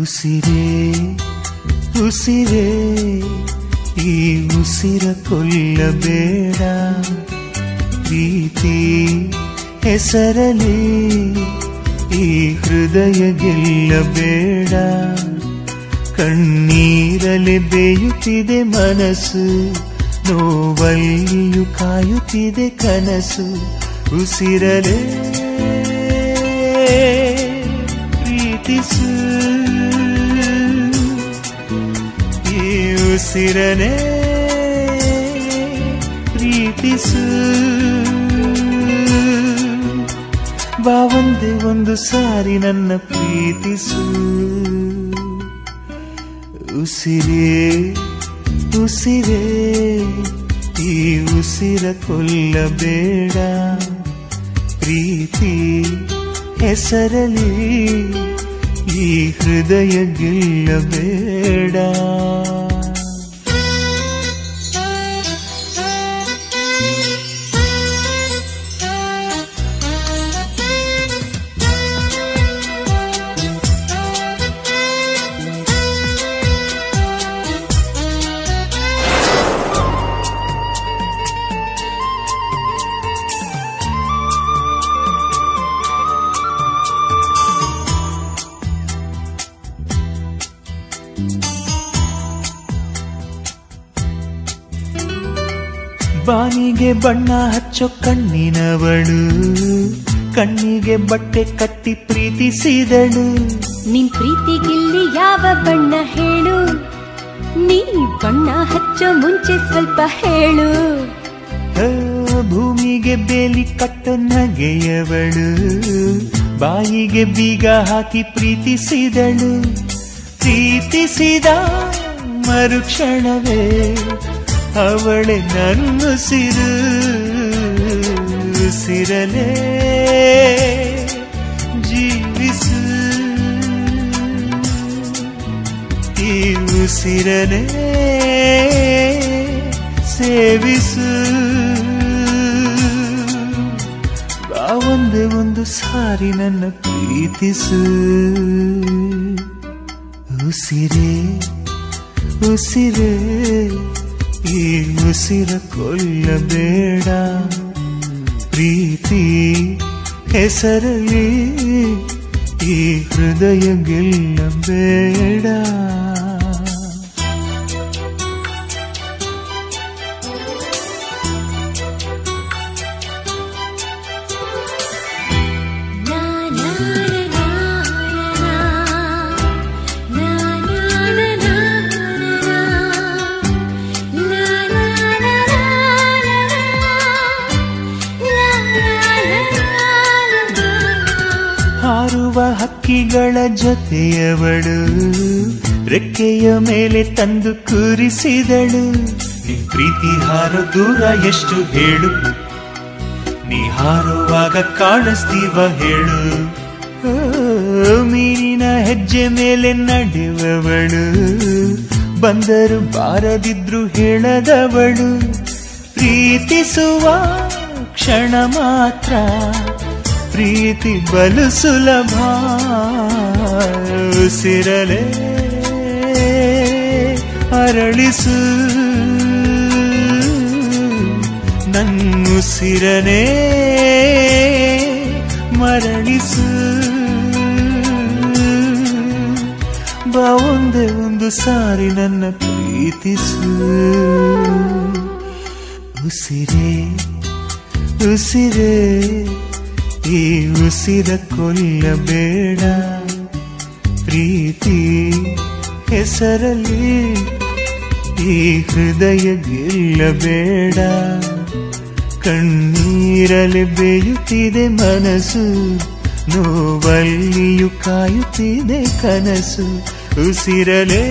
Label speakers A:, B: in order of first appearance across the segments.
A: ಉಸಿರೇ ಉಸಿರೇ ಈ ಉಸಿರ ಕೊಲ್ಲಬೇಡ ಪ್ರೀತಿ ಹೆಸರಲಿ ಈ ಹೃದಯ ಗೆಲ್ಲಬೇಡ ಕಣ್ಣೀರಲಿ ಬೇಯುತ್ತಿದೆ ಮನಸ್ಸು ನೋವಲ್ಲಿಯೂ ಕಾಯುತ್ತಿದೆ ಕನಸು ಉಸಿರಲೇ ಪ್ರೀತಿಸು ಈ ಉಸಿರನೇ ಪ್ರೀತಿಸು ಬಾ ಒಂದೇ ಒಂದು ಸಾರಿ ನನ್ನ ಪ್ರೀತಿಸು ಉಸಿರೇ ಉಸಿರೇ ಈ ಉಸಿರ ಕೊಲ್ಲಬೇಡ ಪ್ರೀತಿ ಹೆಸರಲಿ ಈ ಹೃದಯ ಗೆಲ್ಲಬೇಡ ಬಾನಿಗೆ ಬಣ್ಣ ಹಚ್ಚೋ ಕಣ್ಣಿನವಳು ಕಣ್ಣಿಗೆ ಬಟ್ಟೆ ಕಟ್ಟಿ ಪ್ರೀತಿಸಿದಳು
B: ನಿನ್ ಪ್ರೀತಿಗಿಲ್ಲಿ ಯಾವ ಬಣ್ಣ ಹೇಳು ನೀ ಬಣ್ಣ ಹಚ್ಚೋ ಮುಂಚೆ ಸ್ವಲ್ಪ ಹೇಳು
A: ಆ, ಭೂಮಿಗೆ ಬೇಲಿ ಕಟ್ಟೋ ನಗೆಯವಳು ಬಾಯಿಗೆ ಬೀಗ ಹಾಕಿ ಪ್ರೀತಿಸಿದಳು ಪ್ರೀತಿಸಿದ ಮರುಕ್ಷಣವೇ ಅವಳೆ ನನ್ನುಸಿರು ಉಸಿರಲೇ ಜೀವಿಸು ಈ ಉಸಿರನೇ ಸೇವಿಸು ಬಾ ಒಂದೇ ಒಂದು ಸಾರಿ ನನ್ನ ಪ್ರೀತಿಸು ಉಸಿರೇ ಉಸಿರೇ ಈ ಉಸಿರ ಕೊಲ್ಲಬೇಡ ಪ್ರೀತಿ ಹೆಸರಲಿ ಈ ಹೃದಯ ಗೆಲ್ಲಬೇಡ ಹಾರುವ ಹಕ್ಕಿಗಳ ಜೊತೆಯವಳು ರೆಕ್ಕೆಯ ಮೇಲೆ ತಂದು ಕೂರಿಸಿದಳು ನಿನ್ ಪ್ರೀತಿ ಹಾರೋ ದೂರ ಎಷ್ಟು ಹೇಳು ನೀ ಹಾರುವಾಗ ಕಾಣಿಸ್ತೀವ ಹೇಳು ಓ, ಮೀನಿನ ಹೆಜ್ಜೆ ಮೇಲೆ ನಡೆಯುವವಳು ಬಂದರು ಬಾರದಿದ್ರು ಹೇಳದವಳು ಪ್ರೀತಿಸುವ ಕ್ಷಣ ಮಾತ್ರ ಪ್ರೀತಿ ಬಲು ಸುಲಭ ಉಸಿರಲೇ ಅರಳಿಸು ನನ್ನುಸಿರನೇ ಮರಳಿಸು ಬಾ ಒಂದೇ ಒಂದು ಸಾರಿ ನನ್ನ ಪ್ರೀತಿಸು ಉಸಿರೇ ಉಸಿರೇ ಈ ಉಸಿರ ಕೊಲ್ಲಬೇಡ ಪ್ರೀತಿ ಹೆಸರಲ್ಲಿ ಈ ಹೃದಯ ಗೆಲ್ಲಬೇಡ ಕಣ್ಣೀರಲಿ ಬೇಯುತ್ತಿದೆ ಮನಸ್ಸು ನೋವಲ್ಲಿಯೂ ಕಾಯುತ್ತಿದೆ ಕನಸು ಉಸಿರಲೇ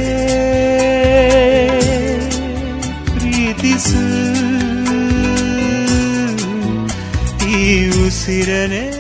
A: ಪ್ರೀತಿಸು ಈ ಉಸಿರನೇ